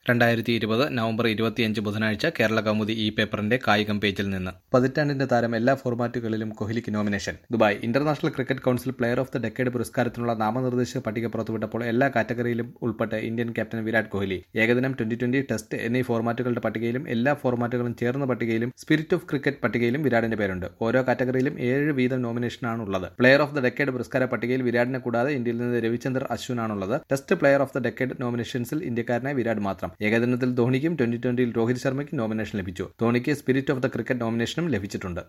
രണ്ടായിരത്തി ഇരുപത് നവംബർ ഇരുപത്തിയഞ്ച് ബുധനാഴ്ച കേരള കൗമുദി ഈ പേപ്പറിന്റെ കായികം പേജിൽ നിന്ന് പതിറ്റാണ്ടിന്റെ താരം എല്ലാ ഫോർമാറ്റുകളിലും കോഹ്ലിക്ക് nomination Dubai international cricket council player of the decade പുരസ്കാരത്തിനുള്ള നാമനിർദ്ദേശ പട്ടിക പുറത്തുവിട്ടപ്പോൾ എല്ലാ കാറ്റഗറിയിലും ഉൾപ്പെട്ട് ഇന്ത്യൻ ക്യാപ്റ്റൻ വിരാട് കോഹ്ലി ഏകദിനം ട്വന്റി ട്വന്റി ടെസ്റ്റ് എന്നീ ഫോർമാറ്റുകളുടെ പട്ടികയിലും എല്ലാ ഫോർമാറ്റുകളും ചേർന്ന പട്ടികയിലും സ്പിരിറ്റ് ഓഫ് ക്രിക്കറ്റ് പട്ടികയിലും വിരാടിന്റെ പേരുണ്ട് ഓരോ കാറ്റഗറിയിലും ഏഴ് വീതം നോമിനേഷനാണ് ഉള്ളത് പ്ലെയർ ഓഫ് ദ ഡെക്കേഡ് പുരസ്കാര പട്ടികയിൽ വിരാടിനെ കൂടാതെ ഇന്ത്യയിൽ നിന്ന് രവിചന്ദർ അശ്വിനാണുള്ളത് test player of the decade നോമിനേഷൻസിൽ ഇന്ത്യക്കാരനായ വിരാട് മാത്രം ഏകദിനത്തിൽ ധോണിക്കും ട്വന്റി ട്വന്റിയിൽ രോഹിത് ശർമ്മയ്ക്കും നോമിനേഷൻ ലഭിച്ചു ധോണിക്ക് സ്പിരിറ്റ് ഓഫ് ദ ക്രിക്കറ്റ് നോമിനേഷനും ലഭിച്ചിട്ടുണ്ട്